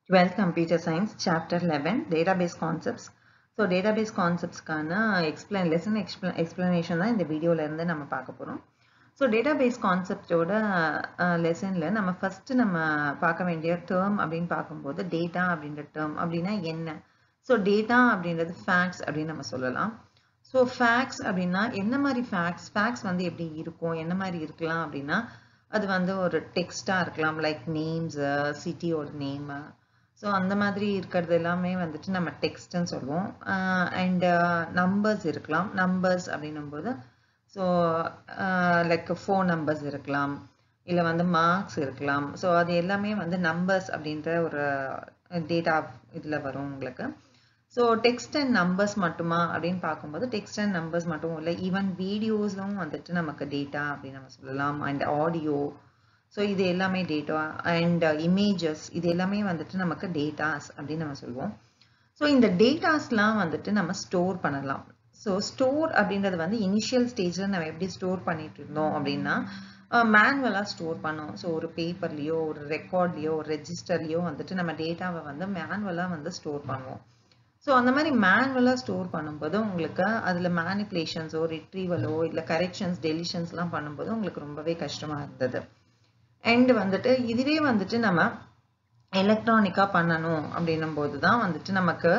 12th Computer Science, Chapter 11, Database Concepts. So database கான்செப்ட்ஸ்க்கான explain lesson எக்ஸ்பிள explanation தான் இந்த வீடியோவில் இருந்து நம்ம பார்க்க போகிறோம் ஸோ டேட்டாபேஸ் கான்செப்டோட லெசனில் நம்ம ஃபஸ்ட்டு நம்ம பார்க்க வேண்டிய டேர்ம் அப்படின்னு பார்க்கும்போது டேட்டா அப்படின்ற டேர்ம் அப்படின்னா என்ன ஸோ டேட்டா அப்படின்றது ஃபேக்ட்ஸ் அப்படின்னு நம்ம சொல்லலாம் ஸோ ஃபேக்ட்ஸ் அப்படின்னா என்ன மாதிரி ஃபேக்ட்ஸ் ஃபேக்ட்ஸ் வந்து எப்படி இருக்கும் என்ன மாதிரி இருக்கலாம் அப்படின்னா அது வந்து ஒரு டெக்ஸ்டாக இருக்கலாம் லைக் நேம்ஸு சிட்டியோட நேமு ஸோ அந்த மாதிரி இருக்கிறது எல்லாமே வந்துட்டு நம்ம டெக்ஸ்ட்னு சொல்லுவோம் அண்ட் நம்பர்ஸ் இருக்கலாம் நம்பர்ஸ் அப்படின்னும்போது ஸோ லைக் ஃபோன் நம்பர்ஸ் இருக்கலாம் இல்லை வந்து மார்க்ஸ் இருக்கலாம் ஸோ அது எல்லாமே வந்து நம்பர்ஸ் அப்படின்ற ஒரு டேட்டா இதில் வரும் உங்களுக்கு ஸோ டெக்ஸ்ட் அண்ட் நம்பர்ஸ் மட்டுமா அப்படின்னு பார்க்கும்போது டெக்ஸ்ட் அண்ட் நம்பர்ஸ் மட்டும் இல்லை ஈவன் வீடியோஸும் வந்துட்டு நமக்கு டேட்டா அப்படின்னு நம்ம சொல்லலாம் அண்ட் ஆடியோ ஸோ இது எல்லாமே டேட்டா அண்ட் இமேஜஸ் இது எல்லாமே வந்துட்டு நமக்கு டேட்டாஸ் அப்படின்னு நம்ம சொல்லுவோம் ஸோ இந்த டேட்டாஸ்லாம் வந்துட்டு நம்ம ஸ்டோர் பண்ணலாம் ஸோ ஸ்டோர் அப்படின்றது வந்து இனிஷியல் ஸ்டேஜில் நம்ம எப்படி ஸ்டோர் பண்ணிட்டு இருந்தோம் அப்படின்னா மேனுவலாக ஸ்டோர் பண்ணோம் ஸோ ஒரு பேப்பர்லேயோ ஒரு ரெக்கார்ட்லேயோ ஒரு ரெஜிஸ்டர்லேயோ வந்துட்டு நம்ம டேட்டாவை வந்து மேனுவலாக வந்து ஸ்டோர் பண்ணுவோம் ஸோ அந்த மாதிரி மேனுவலாக ஸ்டோர் பண்ணும்போது உங்களுக்கு அதில் மேனிப்புலேஷன்ஸோ ரிட்ரீவலோ இல்லை கரெக்ஷன்ஸ் டெலிஷன்ஸ்லாம் பண்ணும்போது உங்களுக்கு ரொம்பவே கஷ்டமாக இருந்தது அண்ட் வந்துட்டு இதுவே வந்துட்டு நம்ம எலக்ட்ரானிக்காக பண்ணணும் அப்படின்னும் போது தான் வந்துட்டு நமக்கு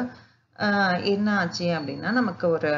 என்ன ஆச்சு அப்படின்னா நமக்கு ஒரு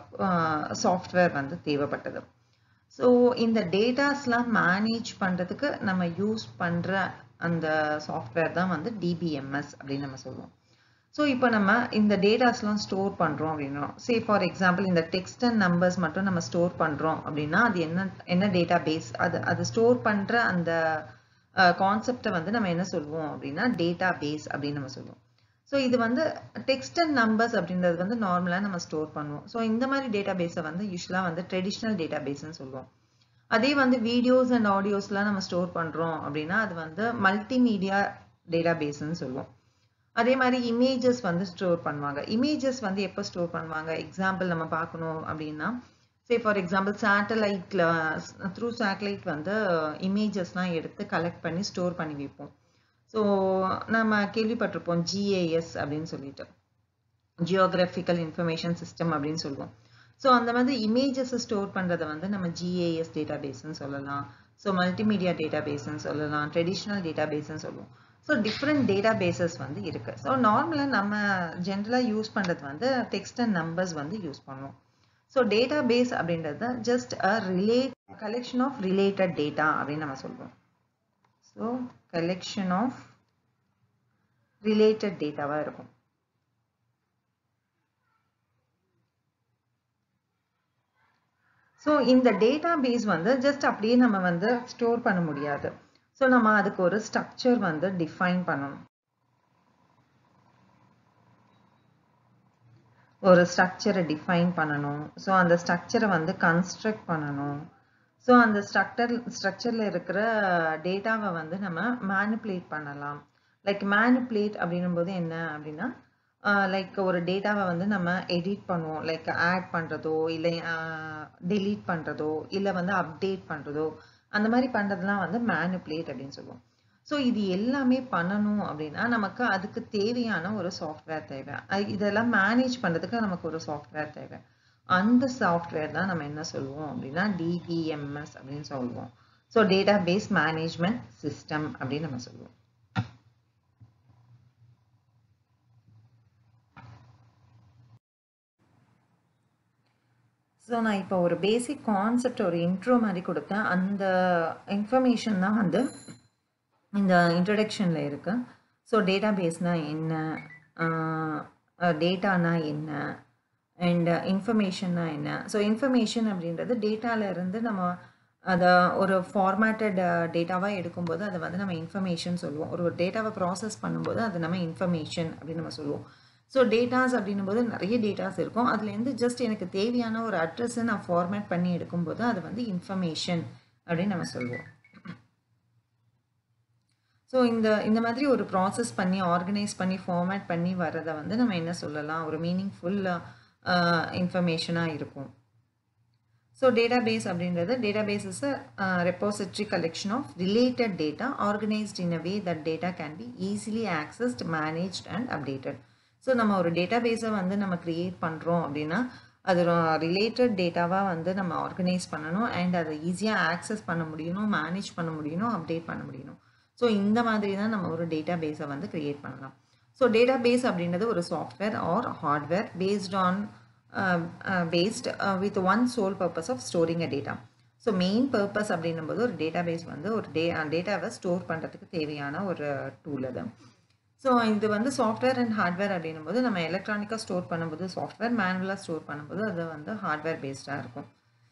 சாஃப்ட்வேர் வந்து தேவைப்பட்டது ஸோ இந்த டேட்டாஸ்லாம் மேனேஜ் பண்ணுறதுக்கு நம்ம யூஸ் பண்ணுற அந்த சாஃப்ட்வேர் தான் வந்து டிபிஎம்எஸ் அப்படின்னு நம்ம சொல்லுவோம் ஸோ இப்போ நம்ம இந்த டேட்டாஸ்லாம் ஸ்டோர் பண்ணுறோம் அப்படின்னா சே ஃபார் எக்ஸாம்பிள் இந்த டெக்ஸ்ட் அண்ட் நம்பர்ஸ் மட்டும் நம்ம ஸ்டோர் பண்ணுறோம் அப்படின்னா அது என்ன என்ன டேட்டா பேஸ் அது அது ஸ்டோர் பண்ணுற அந்த கான்செப்டை வந்து நம்ம என்ன சொல்லுவோம் அப்படின்னா டேட்டா பேஸ் அப்படின்னு நம்ம சொல்லுவோம் ஸோ இது வந்து டெக்ஸ்ட் அண்ட் நம்பர்ஸ் அப்படின்றது வந்து நார்மலாக நம்ம ஸ்டோர் பண்ணுவோம் ஸோ இந்த மாதிரி டேட்டா பேஸை வந்து யூஸ்வலாக வந்து ட்ரெடிஷ்னல் டேட்டா பேஸ்ன்னு சொல்லுவோம் அதே வந்து வீடியோஸ் அண்ட் ஆடியோஸ்லாம் நம்ம ஸ்டோர் பண்ணுறோம் அப்படின்னா அது வந்து மல்டிமீடியா டேட்டா பேஸ்ன்னு சொல்லுவோம் அதே மாதிரி இமேஜஸ் வந்து ஸ்டோர் பண்ணுவாங்க இமேஜஸ் வந்து எப்போ ஸ்டோர் பண்ணுவாங்க எக்ஸாம்பிள் நம்ம பார்க்கணும் அப்படின்னா சே ஃபார் எக்ஸாம்பிள் சேட்டலைட்டில் த்ரூ சேட்டலைட் வந்து இமேஜஸ்லாம் எடுத்து கலெக்ட் பண்ணி ஸ்டோர் பண்ணி வைப்போம் ஸோ நம்ம கேள்விப்பட்டிருப்போம் ஜிஏஎஸ் அப்படின்னு சொல்லிட்டு ஜியோகிராஃபிக்கல் இன்ஃபர்மேஷன் சிஸ்டம் அப்படின்னு சொல்லுவோம் ஸோ அந்த மாதிரி இமேஜஸை ஸ்டோர் பண்ணுறதை வந்து நம்ம ஜிஏஎஸ் டேட்டா பேஸ்ன்னு சொல்லலாம் ஸோ மல்டிமீடியா டேட்டா பேஸ்ன்னு சொல்லலாம் ட்ரெடிஷ்னல் டேட்டா பேஸ்ன்னு சொல்லுவோம் ஸோ டிஃப்ரெண்ட் டேட்டா பேசஸ் வந்து இருக்குது ஸோ நார்மலாக நம்ம ஜென்ரலாக யூஸ் பண்ணுறது வந்து டெக்ஸ்ட் அண்ட் நம்பர்ஸ் வந்து யூஸ் பண்ணுவோம் ஸோ டேட்டா பேஸ் அப்படின்றது just a relate collection of related data அப்படின்னு நம்ம சொல்லுவோம் ஸோ கலெக்ஷன் ஆஃப் ரிலேட்டட் டேட்டாவாக இருக்கும் ஸோ இந்த டேட்டா பேஸ் வந்து ஜஸ்ட் அப்படியே நம்ம வந்து ஸ்டோர் பண்ண முடியாது ஸோ நம்ம அதுக்கு ஒரு ஸ்ட்ரக்சர் வந்து டிஃபைன் பண்ணணும் ஒரு ஸ்ட்ரக்சரை டிஃபைன் பண்ணணும் ஸோ அந்த ஸ்ட்ரக்சரை வந்து கன்ஸ்ட்ரக்ட் பண்ணணும் ஸோ அந்த ஸ்ட்ரக்சர் ஸ்ட்ரக்சரில் இருக்கிற டேட்டாவை வந்து நம்ம மேனிப்புலேட் பண்ணலாம் லைக் மேனிப்புலேட் அப்படின்னும் போது என்ன அப்படின்னா லைக் ஒரு டேட்டாவை வந்து நம்ம எடிட் பண்ணுவோம் லைக் ஆட் பண்ணுறதோ இல்லை டெலீட் பண்ணுறதோ இல்லை வந்து அப்டேட் பண்ணுறதோ அந்த மாதிரி பண்ணுறதுலாம் வந்து மேனிப்புலேட் அப்படின்னு சொல்லுவோம் ஸோ இது எல்லாமே பண்ணணும் அப்படின்னா நமக்கு அதுக்கு தேவையான ஒரு சாஃப்ட்வேர் தேவை இதெல்லாம் மேனேஜ் பண்ணுறதுக்கு நமக்கு ஒரு சாஃப்ட்வேர் தேவை அந்த சாஃப்ட்வேர் தான் நம்ம என்ன சொல்லுவோம் அப்படின்னா டிபிஎம்எஸ் அப்படின்னு சொல்லுவோம் so database management system அப்படின்னு நம்ம சொல்லுவோம் ஸோ நான் இப்போ ஒரு பேசிக் கான்செப்ட் ஒரு இன்ட்ரோ மாதிரி கொடுத்தேன் அந்த இன்ஃபர்மேஷன் தான் வந்து இந்த இன்ட்ரடக்ஷனில் இருக்கு ஸோ டேட்டா பேஸ்னால் என்ன டேட்டானா என்ன அண்ட் இன்ஃபர்மேஷன்னா என்ன ஸோ இன்ஃபர்மேஷன் அப்படின்றது டேட்டாவிலேருந்து நம்ம அதை ஒரு ஃபார்மேட்டட் டேட்டாவாக எடுக்கும்போது அதை வந்து நம்ம இன்ஃபர்மேஷன் சொல்லுவோம் ஒரு டேட்டாவை ப்ராசஸ் பண்ணும்போது அது நம்ம இன்ஃபர்மேஷன் அப்படின்னு நம்ம சொல்லுவோம் ஸோ டேட்டாஸ் அப்படின்னும் போது நிறைய டேட்டாஸ் இருக்கும் அதுலேருந்து ஜஸ்ட் எனக்கு தேவையான ஒரு அட்ரஸை நான் ஃபார்மேட் பண்ணி எடுக்கும்போது அது வந்து இன்ஃபர்மேஷன் அப்படின்னு நம்ம சொல்லுவோம் ஸோ இந்த இந்த மாதிரி ஒரு ப்ராசஸ் பண்ணி ஆர்கனைஸ் பண்ணி ஃபார்மேட் பண்ணி வர்றதை வந்து நம்ம என்ன சொல்லலாம் ஒரு மீனிங்ஃபுல் இன்ஃபர்மேஷனாக இருக்கும் ஸோ டேட்டாபேஸ் அப்படின்றது database is a repository collection of related data organized in a way that data can be easily accessed managed and updated so நம்ம ஒரு டேட்டாபேஸை வந்து நம்ம க்ரியேட் பண்ணுறோம் அப்படின்னா அது ரிலேட்டட் டேட்டாவாக வந்து நம்ம ஆர்கனைஸ் பண்ணணும் அண்ட் அதை ஈஸியாக ஆக்சஸ் பண்ண முடியணும் மேனேஜ் பண்ண முடியணும் அப்டேட் பண்ண முடியணும் ஸோ இந்த மாதிரி தான் நம்ம ஒரு டேட்டா பேஸை வந்து க்ரியேட் பண்ணலாம் ஸோ டேட்டா பேஸ் அப்படின்றது ஒரு software or hardware based on based with one sole purpose of storing a data so main purpose அப்படின்னும் போது ஒரு டேட்டா பேஸ் வந்து ஒரு டே டேட்டாவை ஸ்டோர் பண்ணுறதுக்கு தேவையான ஒரு டூல் அது ஸோ இது வந்து சாஃப்ட்வேர் அண்ட் ஹார்ட்வேர் அப்படின்னும் போது நம்ம எலக்ட்ரானிக்காக ஸ்டோர் பண்ணும்போது சாஃப்ட்வேர் மேனுவலாக ஸ்டோர் பண்ணும்போது அது வந்து ஹார்ட்வேர் பேஸ்டாக இருக்கும்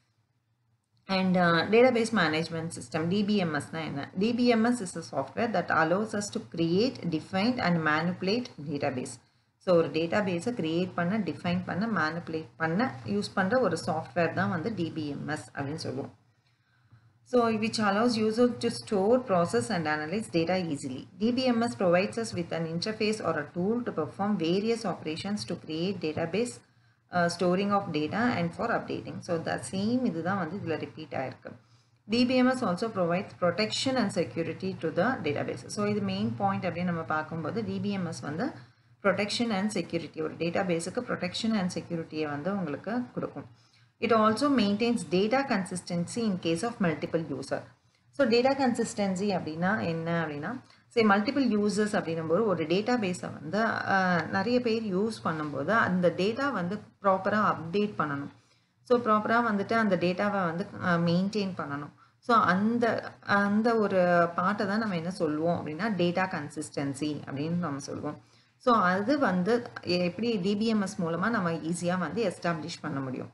அண்ட் டேட்டாபேஸ் மேனேஜ்மெண்ட் சிஸ்டம் டிபிஎம்எஸ்னா என்ன DBMS is a software that allows us to create defined and manipulate database so ஒரு டேட்டாபேஸை கிரியேட் பண்ண டிஃபைன் பண்ண மேனுப்புலேட் பண்ண யூஸ் பண்ணுற ஒரு சாஃப்ட்வேர் தான் வந்து டிபிஎம்எஸ் அப்படின்னு சொல்லுவோம் So, which allows user to store, process and analyze data easily. DBMS provides us with an interface or a tool to perform various operations to create database, uh, storing of data and for updating. So, the same இதுதான் வந்து இதில் repeat ஆயிருக்கு. DBMS also provides protection and security to the database. So, இது main point அப்படின்னு நம்ம பார்க்கும்போது DBMS வந்து protection and security ஒரு டேட்டாபேஸுக்கு protection and security வந்து உங்களுக்கு கொடுக்கும் It also maintains data consistency in case of multiple user. So data consistency அப்படின்னா என்ன அப்படின்னா சரி மல்டிபிள் யூசர்ஸ் அப்படின்னும்போது ஒரு டேட்டா பேஸை வந்து நிறைய பேர் யூஸ் பண்ணும்போது அந்த டேட்டா வந்து ப்ராப்பராக அப்டேட் பண்ணணும் ஸோ ப்ராப்பராக வந்துட்டு அந்த டேட்டாவை வந்து மெயின்டைன் பண்ணணும் ஸோ அந்த அந்த ஒரு பாட்டை தான் நம்ம என்ன சொல்லுவோம் அப்படின்னா டேட்டா கன்சிஸ்டன்சி அப்படின்னு நம்ம சொல்லுவோம் ஸோ அது வந்து எப்படி டிபிஎம்எஸ் மூலமாக நம்ம ஈஸியாக வந்து எஸ்டாப்ளிஷ் பண்ண முடியும்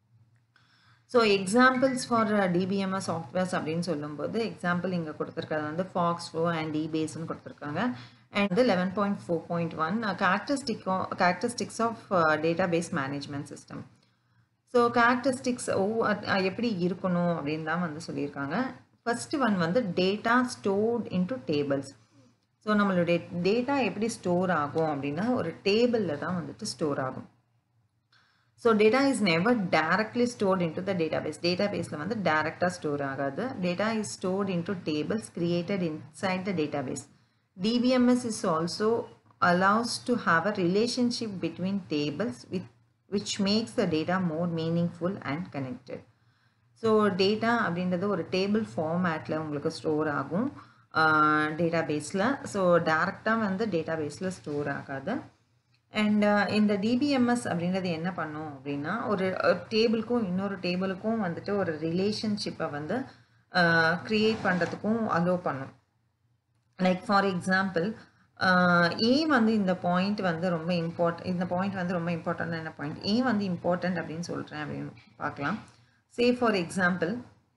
so examples for DBMS softwares அப்படின்னு சொல்லும்போது எக்ஸாம்பிள் இங்கே கொடுத்துருக்கிறது வந்து ஃபாக்ஸ் ஃபோ அண்ட் இபேஸ்னு கொடுத்துருக்காங்க அண்ட் வந்து eleven point four point one கேரக்டரிஸ்டிக்கோ characteristics of database management system so characteristics ஓ எப்படி இருக்கணும் அப்படின்னு தான் வந்து சொல்லியிருக்காங்க ஃபர்ஸ்ட் ஒன் வந்து data stored into tables so நம்மளுடைய டேட்டா எப்படி ஸ்டோர் ஆகும் அப்படின்னா ஒரு டேபிளில் தான் வந்துட்டு ஸ்டோர் ஆகும் so data is never directly stored into the database டேட்டாபேஸில் வந்து டேரெக்டாக ஸ்டோர் ஆகாது data is stored into tables created inside the database DBMS is also allows to have a relationship between tables with which makes the data more meaningful and connected so data அப்படின்றது ஒரு table ஃபார்மேட்டில் உங்களுக்கு store ஆகும் data பேஸில் so டேரெக்டாக வந்து data பேஸில் store ஆகாது அண்ட் இந்த டிபிஎம்எஸ் அப்படின்றது என்ன பண்ணும் அப்படின்னா ஒரு டேபிளுக்கும் இன்னொரு டேபிளுக்கும் வந்துட்டு ஒரு ரிலேஷன்ஷிப்பை வந்து க்ரியேட் பண்ணுறதுக்கும் அலோவ் பண்ணும் லைக் ஃபார் எக்ஸாம்பிள் ஏன் வந்து இந்த பாயிண்ட் வந்து ரொம்ப இம்பார்ட் இந்த பாயிண்ட் வந்து ரொம்ப இம்பார்ட்டண்டான பாயிண்ட் ஏன் வந்து இம்பார்ட்டண்ட் அப்படின்னு சொல்கிறேன் அப்படின்னு பார்க்கலாம் சே ஃபார் எக்ஸாம்பிள்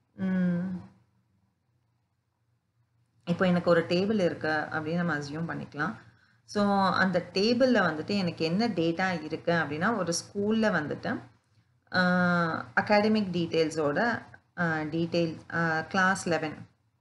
இப்போ எனக்கு ஒரு டேபிள் இருக்கு அப்படின்னு நம்ம அசியூம் பண்ணிக்கலாம் ஸோ அந்த டேபிளில் வந்துட்டு எனக்கு என்ன டேட்டா இருக்குது அப்படின்னா ஒரு ஸ்கூலில் வந்துட்டு அகாடமிக் டீட்டெயில்ஸோட detail class eleven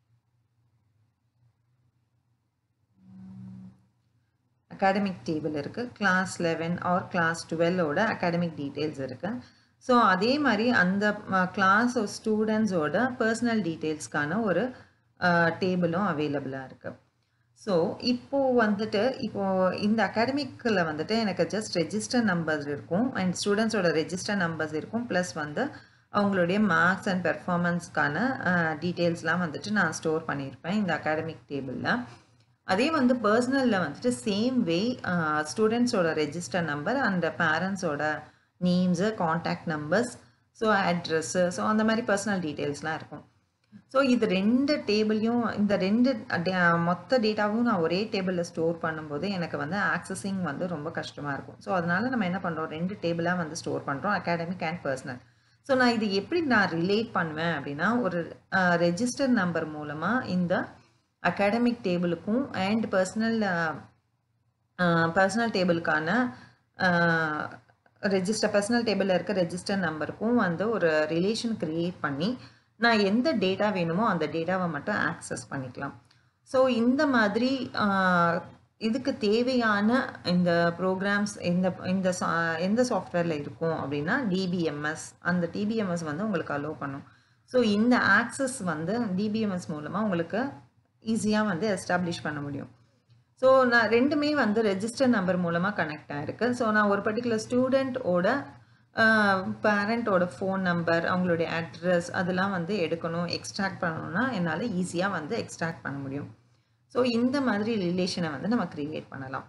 academic table இருக்குது கிளாஸ் லெவன் ஆர் கிளாஸ் டுவெல்லோட அகாடமிக் டீட்டெயில்ஸ் இருக்குது ஸோ அதே மாதிரி அந்த கிளாஸ் ஸ்டூடெண்ட்ஸோட பர்சனல் டீட்டெயில்ஸ்க்கான ஒரு டேபிளும் அவைலபிளாக இருக்குது ஸோ இப்போது வந்துட்டு இப்போது இந்த அகாடமிக்கில் வந்துட்டு எனக்கு ஜஸ்ட் ரெஜிஸ்டர் நம்பர்ஸ் இருக்கும் அண்ட் ஸ்டூடெண்ட்ஸோட ரெஜிஸ்டர் நம்பர்ஸ் இருக்கும் ப்ளஸ் வந்து அவங்களுடைய மார்க்ஸ் அண்ட் பெர்ஃபார்மன்ஸ்க்கான டீட்டெயில்ஸ்லாம் வந்துட்டு நான் ஸ்டோர் பண்ணியிருப்பேன் இந்த அகாடமிக் டேபிளில் அதே வந்து பர்சனலில் வந்துட்டு சேம் வே ஸ்டூடெண்ட்ஸோட ரெஜிஸ்டர் நம்பர் அண்ட் பேரண்ட்ஸோட names contact numbers so address so அந்த மாதிரி பர்சனல் டீட்டெயில்ஸ்லாம் இருக்கும் ஸோ இது ரெண்டு டேபிளையும் இந்த ரெண்டு மொத்த டேட்டாவும் நான் ஒரே டேபிளில் ஸ்டோர் பண்ணும்போது எனக்கு வந்து ஆக்சஸிங் வந்து ரொம்ப கஷ்டமாக இருக்கும் ஸோ அதனால நம்ம என்ன பண்ணுறோம் ரெண்டு டேபிளாக வந்து ஸ்டோர் பண்ணுறோம் அகாடமிக் அண்ட் பர்சனல் ஸோ நான் இது எப்படி நான் ரிலேட் பண்ணுவேன் அப்படின்னா ஒரு ரெஜிஸ்டர் நம்பர் மூலமாக இந்த அகாடமிக் டேபிளுக்கும் அண்ட் பர்சனல் பர்சனல் டேபிளுக்கான ரெஜிஸ்டர் பர்சனல் டேபிளில் இருக்க ரெஜிஸ்டர் நம்பருக்கும் வந்து ஒரு ரிலேஷன் க்ரியேட் பண்ணி நான் எந்த டேட்டா வேணுமோ அந்த டேட்டாவை மட்டும் ஆக்சஸ் பண்ணிக்கலாம் ஸோ இந்த மாதிரி இதுக்கு தேவையான இந்த ப்ரோக்ராம்ஸ் இந்த இந்த சா- எந்த சாஃப்ட்வேரில் இருக்கும் அப்படின்னா டிபிஎம்எஸ் அந்த டிபிஎம்எஸ் வந்து உங்களுக்கு அலோவ் பண்ணும் ஸோ இந்த ஆக்சஸ் வந்து டிபிஎம்எஸ் மூலமாக உங்களுக்கு ஈஸியாக வந்து எஸ்டாப்ளிஷ் பண்ண முடியும் ஸோ நான் ரெண்டுமே வந்து ரெஜிஸ்டர் நம்பர் மூலமாக கனெக்ட் ஆகிருக்கு ஸோ நான் ஒரு பர்டிகுலர் ஸ்டூடெண்ட்டோட பேரண்ட்டோட ஃபோன் நம்பர் அவங்களுடைய அட்ரஸ் அதெல்லாம் வந்து எடுக்கணும் எக்ஸ்ட்ராக்ட் பண்ணணும்னா என்னால் ஈஸியாக வந்து எக்ஸ்ட்ராக்ட் பண்ண முடியும் ஸோ இந்த மாதிரி ரிலேஷனை வந்து நம்ம க்ரியேட் பண்ணலாம்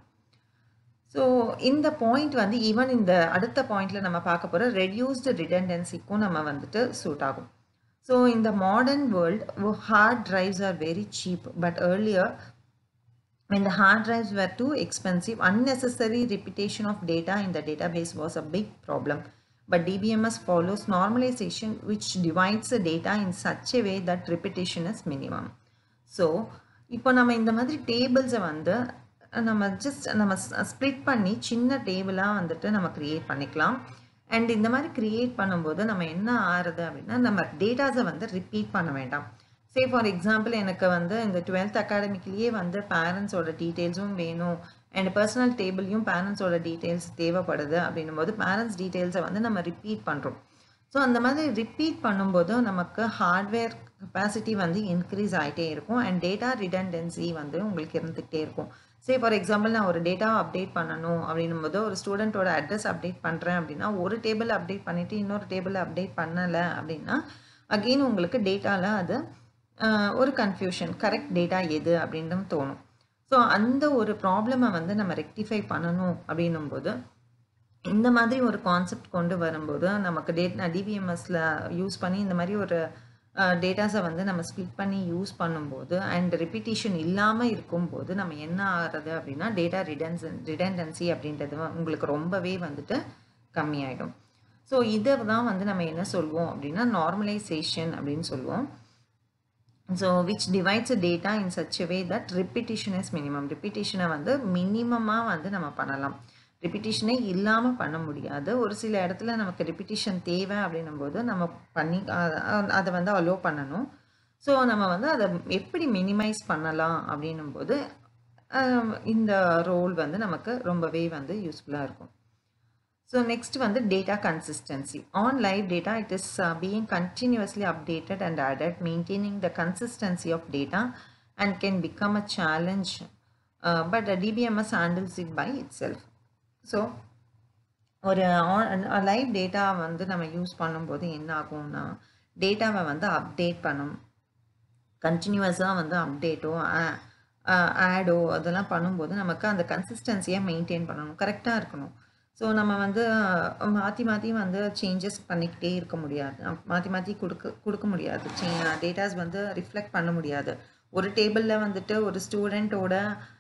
ஸோ இந்த பாயிண்ட் வந்து ஈவன் இந்த அடுத்த பாயிண்ட்ல நம்ம பார்க்க போகிற ரெடியூஸ்டு ரிடெண்டன்சிக்கும் நம்ம வந்துட்டு சூட் ஆகும் ஸோ இந்த modern world hard drives are very cheap but earlier when the hard drives were too expensive, unnecessary repetition of data in the database was a big problem. But DBMS follows normalization, which divides the data in such a way that repetition is minimum. So இப்போ நம்ம இந்த மாதிரி டேபிள்ஸை வந்து நம்ம just நம்ம split பண்ணி சின்ன டேபிளாக வந்துட்டு நம்ம க்ரியேட் பண்ணிக்கலாம் அண்ட் இந்த மாதிரி க்ரியேட் பண்ணும்போது நம்ம என்ன ஆறுது அப்படின்னா நம்ம டேட்டாஸை வந்து ரிப்பீட் பண்ண வேண்டாம் சே ஃபார் எக்ஸாம்பிள் எனக்கு வந்து இந்த டுவெல்த் அகாடமிக்லேயே வந்து பேரண்ட்ஸோட டீட்டெயில்ஸும் வேணும் அண்ட் பர்சனல் டேபிளையும் பேரண்ட்ஸோட டீட்டெயில்ஸ் தேவைப்படுது அப்படின்னும் போது பேரண்ட்ஸ் டீட்டெயில்ஸை வந்து நம்ம ரிப்பீட் பண்ணுறோம் ஸோ அந்த மாதிரி ரிப்பீட் பண்ணும்போது நமக்கு ஹார்ட்வேர் கெப்பாசிட்டி வந்து இன்க்ரீஸ் ஆகிட்டே இருக்கும் அண்ட் டேட்டா ரிடன்டென்சி வந்து உங்களுக்கு இருந்துகிட்டே இருக்கும் சே ஃபார் எக்ஸாம்பிள் நான் ஒரு டேட்டா அப்டேட் பண்ணணும் அப்படின்னும் போது ஒரு ஸ்டூடெண்ட்டோட அட்ரஸ் அப்டேட் பண்ணுறேன் அப்படின்னா ஒரு டேபிள் அப்டேட் பண்ணிவிட்டு இன்னொரு டேபிள் அப்டேட் பண்ணலை அப்படின்னா அகெயின் உங்களுக்கு டேட்டாவில் அது ஆஹ், ஒரு கன்ஃபியூஷன் கரெக்ட் டேட்டா எது அப்படின்னு தோணும் ஸோ அந்த ஒரு ப்ராப்ளமை வந்து நம்ம ரெக்டிஃபை பண்ணணும் அப்படின்னும் போது இந்த மாதிரி ஒரு கான்செப்ட் கொண்டு வரும்போது நமக்கு டேட் டிபிஎம்எஸ்ல யூஸ் பண்ணி இந்த மாதிரி ஒரு டேட்டாஸை வந்து நம்ம ஸ்ப்ளிட் பண்ணி யூஸ் பண்ணும்போது அண்ட் ரிப்பீட்டிஷன் இல்லாமல் இருக்கும்போது நம்ம என்ன ஆகிறது அப்படின்னா டேட்டா ரிடன்சன் ரிடன்டன்சி அப்படின்றது வ- உங்களுக்கு ரொம்பவே வந்துட்டு கம்மியாயிடும் ஸோ இதை தான் வந்து நம்ம என்ன சொல்வோம் அப்படின்னா நார்மலைசேஷன் அப்படின்னு சொல்லுவோம் so which divides data in such way that repetition is minimum ரிப்பிட்டிஷனை வந்து மினிமமாக வந்து நம்ம பண்ணலாம் ரிப்பிட்டிஷனே இல்லாமல் பண்ண முடியாது ஒரு சில இடத்துல நமக்கு ரிப்பிட்டிஷன் தேவை அப்படின்னும் போது நம்ம பண்ணி அ- அ- அதை வந்து அலோவ் பண்ணணும் ஸோ நம்ம வந்து அதை எப்படி மினிமைஸ் பண்ணலாம் அப்படின்னும் போது ஆம், இந்த ரோல் வந்து நமக்கு ரொம்பவே வந்து யூஸ்ஃபுல்லாக இருக்கும் So next one, the data consistency. On live data, it is uh, being continuously updated and added, maintaining the consistency of data and can become a challenge. Uh, but the DBMS handles it by itself. So ஒரு live data வந்து நம்ம use பண்ணும்போது என்ன ஆகும்னா டேட்டாவை வந்து update பண்ணும் கண்டினியூஸாக வந்து அப்டேட்டோ ஆடோ அதெல்லாம் பண்ணும்போது நமக்கு அந்த கன்சிஸ்டன்சியை மெயின்டைன் பண்ணணும் கரெக்டாக இருக்கணும் ஸோ நம்ம வந்து மாற்றி மாற்றி வந்து சேஞ்சஸ் பண்ணிக்கிட்டே இருக்க முடியாது மாற்றி மாற்றி கொடுக்க கொடுக்க முடியாது டேட்டாஸ் வந்து ரிஃப்ளெக்ட் பண்ண முடியாது ஒரு டேபிளில் வந்துட்டு ஒரு ஸ்டூடெண்ட்டோட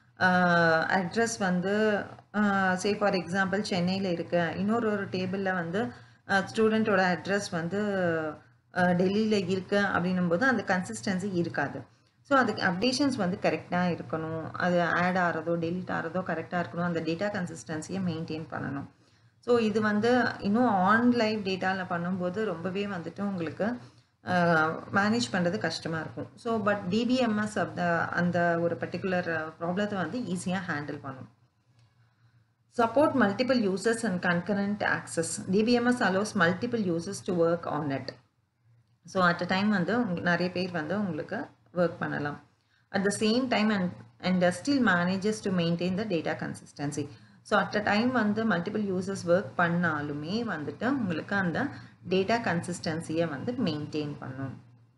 அட்ரஸ் வந்து சே ஃபார் எக்ஸாம்பிள் சென்னையில் இருக்கு இன்னொரு ஒரு டேபிளில் வந்து ஸ்டூடெண்ட்டோட அட்ரஸ் வந்து டெல்லியில் இருக்கு அப்படின்னும் போது அந்த கன்சிஸ்டன்சி இருக்காது ஸோ அதுக்கு அப்டேஷன்ஸ் வந்து கரெக்டாக இருக்கணும் அது ஆட் ஆகிறதோ டெலிட் ஆகிறதோ கரெக்டாக இருக்கணும் அந்த டேட்டா கன்சிஸ்டன்சியை மெயின்டைன் பண்ணணும் ஸோ இது வந்து இன்னும் ஆன்லைன் டேட்டாவில் பண்ணும்போது ரொம்பவே வந்துட்டு உங்களுக்கு மேனேஜ் பண்ணுறது கஷ்டமாக இருக்கும் ஸோ பட் டிபிஎம்எஸ் அந்த அந்த ஒரு பர்டிகுலர் ப்ராப்ளத்தை வந்து ஈஸியாக ஹேண்டில் பண்ணும் Support multiple users and concurrent access. DBMS allows multiple users to work on it. So at a time வந்து உங்க- நிறைய பேர் வந்து உங்களுக்கு ஒர்க் பண்ணலாம் at the same time and and still manages to maintain the data consistency so at a time வந்து multiple users work பண்ணாலுமே வந்துட்டு உங்களுக்கு அந்த டேட்டா கன்சிஸ்டன்சியை வந்து மெயின்டைன் பண்ணும்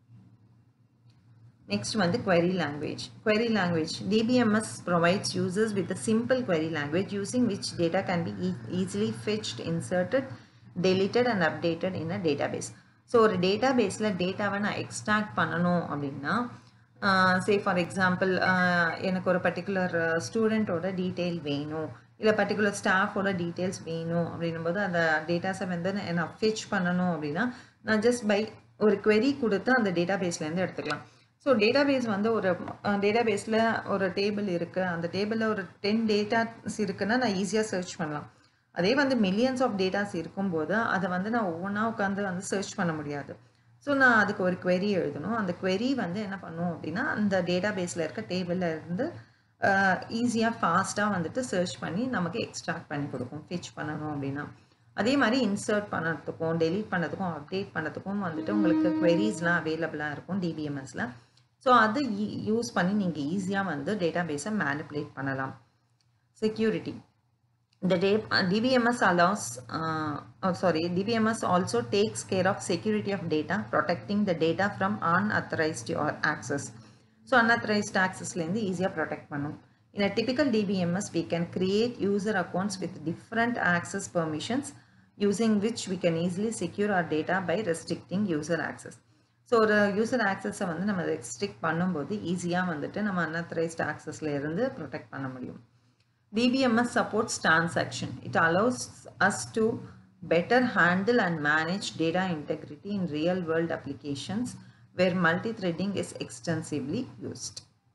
Next one, the query language. Query language. DBMS provides users with a simple query language using which data can be e- easily fetched, inserted, deleted and updated in a database. So ஒரு டேட்டாபேஸில் டேட்டாவை நான் extract பண்ணணும் அப்படின்னா say for example எனக்கு ஒரு particular ஸ்டூடெண்ட்டோட detail வேணும் இல்லை பர்டிகுலர் ஸ்டாஃபோட டீட்டெயில்ஸ் வேணும் அப்படின்னும் போது அந்த டேட்டாஸை வந்து நான் ஃபெச் பண்ணணும் அப்படின்னா நான் ஜஸ்ட் பை ஒரு query கொடுத்து அந்த டேட்டாபேஸ்லேருந்து எடுத்துக்கலாம் ஸோ டேட்டாபேஸ் வந்து ஒரு டேட்டாபேஸில் ஒரு டேபிள் இருக்குது அந்த டேபிளில் ஒரு டென் டேட்டாஸ் இருக்குன்னா நான் ஈஸியாக சர்ச் பண்ணலாம் அதே வந்து மில்லியன்ஸ் ஆஃப் டேட்டாஸ் இருக்கும்போது அதை வந்து நான் ஒவ்வொன்றா உட்காந்து வந்து சர்ச் பண்ண முடியாது ஸோ நான் அதுக்கு ஒரு query எழுதணும் அந்த query வந்து என்ன பண்ணும் அப்படின்னா அந்த டேட்டாபேஸில் இருக்க டேபிளில் இருந்து ஈஸியாக ஃபாஸ்ட்டாக வந்துட்டு சர்ச் பண்ணி நமக்கு எக்ஸ்ட்ராக்ட் பண்ணி கொடுக்கும் ஃபிச் பண்ணணும் அப்படின்னா அதே மாதிரி இன்சர்ட் பண்ணுறதுக்கும் டெலீட் பண்ணுறதுக்கும் அப்டேட் பண்ணுறதுக்கும் வந்துட்டு உங்களுக்கு queriesலாம் அவைலபிளாக இருக்கும் டிபிஎம்எஸில் ஸோ அது யூஸ் பண்ணி நீங்கள் ஈஸியாக வந்து டேட்டா பேஸை மேனிப்புலேட் பண்ணலாம் security the day- uh, dbms allows uh, oh, sorry dbms also takes care of security of data protecting the data from unauthorized or access so unauthorized access லேருந்து ஈஸியாக protect பண்ணும் in a typical dbms we can create user accounts with different access permissions using which we can easily secure our data by restricting user access so ஒரு user ஆக்சஸை வந்து நம்ம restrict பண்ணும்போது ஈஸியாக வந்துட்டு நம்ம அன்அத்தரைஸ்ட் ஆக்சஸில் இருந்து ப்ரொடெக்ட் பண்ண முடியும் DBMS supports transaction. It allows us to better handle and manage data integrity in real world applications where multi-threading is extensively used.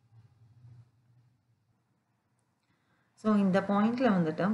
So இந்த பாயிண்ட்ல வந்துட்டு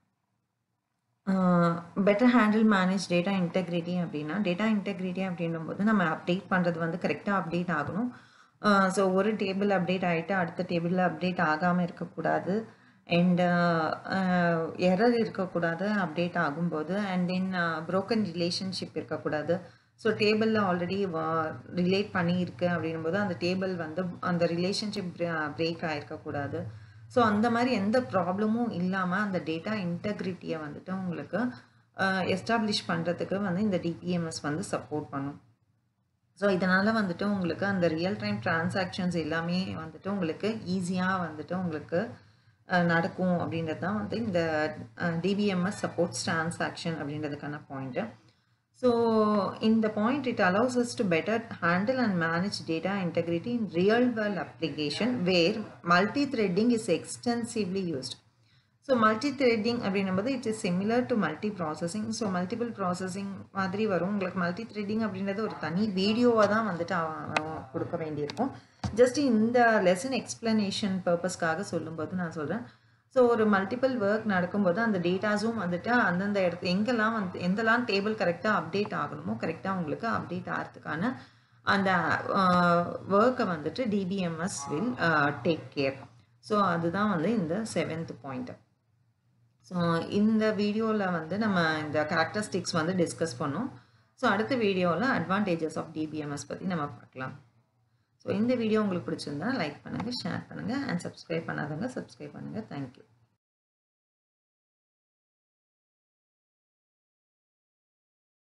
better handle manage data integrity அப்படின்னா டேட்டா இன்டெகிரிட்டி அப்படின்னும் போது நம்ம update பண்ணுறது வந்து கரெக்டாக அப்டேட் ஆகணும் ஸோ ஒரு டேபிள் அப்டேட் ஆகிட்டு அடுத்த டேபிளில் அப்டேட் ஆகாமல் இருக்கக்கூடாது அண்ட் எரர் இருக்கக்கூடாது அப்டேட் ஆகும்போது அண்ட் தென் ப்ரோக்கன் ரிலேஷன்ஷிப் இருக்கக்கூடாது ஸோ டேபிளில் ஆல்ரெடி ரிலேட் பண்ணியிருக்கு அப்படின்னும் போது அந்த டேபிள் வந்து அந்த ரிலேஷன்ஷிப் பிரேக் ஆகிருக்கக்கூடாது ஸோ அந்த மாதிரி எந்த ப்ராப்ளமும் இல்லாமல் அந்த டேட்டா இன்டெகிரிட்டியை வந்துட்டு உங்களுக்கு எஸ்டாப்ளிஷ் பண்ணுறதுக்கு வந்து இந்த டிபிஎம்எஸ் வந்து சப்போர்ட் பண்ணும் ஸோ இதனால் வந்துட்டு உங்களுக்கு அந்த ரியல் டைம் டிரான்சாக்ஷன்ஸ் எல்லாமே வந்துட்டு உங்களுக்கு ஈஸியாக வந்துட்டு உங்களுக்கு அஹ், நடக்கும் அப்படின்றது தான் வந்து இந்த டிபிஎம்எஸ் சப்போர்ட்ஸ் டிரான்சாக்ஷன் அப்படின்றதுக்கான பாயிண்ட்டு ஸோ இந்த point it allows us to better handle and manage data integrity in real world application where multi-threading is extensively used. So multithreading அப்படின்னும்போது it is similar to multiprocessing so multiple processing மாதிரி வரும் உங்களுக்கு multi threading அப்படின்றது ஒரு தனி வீடியோவாக தான் வந்துட்டு அவன் அவன் கொடுக்க வேண்டியிருக்கும் ஜஸ்ட் இந்த லெசன் எக்ஸ்பிளனேஷன் பர்பஸ்க்காக சொல்லும்போது நான் சொல்கிறேன் ஸோ ஒரு மல்டிபிள் ஒர்க் நடக்கும்போது அந்த டேட்டாஸும் வந்துட்டு அந்தந்த இடத்து எங்கெல்லாம் வந்து எந்தெல்லாம் டேபிள் கரெக்டாக அப்டேட் ஆகணுமோ கரெக்டாக உங்களுக்கு அப்டேட் ஆகிறதுக்கான அந்த ஒர்க்கை வந்துட்டு DBMS will take care so அதுதான் வந்து இந்த செவன்த் பாயிண்ட் ஸோ இந்த வீடியோவில் வந்து நம்ம இந்த கேரக்டரிஸ்டிக்ஸ் வந்து டிஸ்கஸ் பண்ணோம் ஸோ அடுத்த வீடியோவில் அட்வான்டேஜஸ் ஆஃப் டிபிஎம்எஸ் பற்றி நம்ம பார்க்கலாம் ஸோ இந்த வீடியோ உங்களுக்கு பிடிச்சிருந்தா லைக் பண்ணுங்கள் ஷேர் பண்ணுங்கள் அண்ட் சப்ஸ்கிரைப் பண்ணாதவங்க சப்ஸ்கிரைப் பண்ணுங்கள் தேங்க்யூ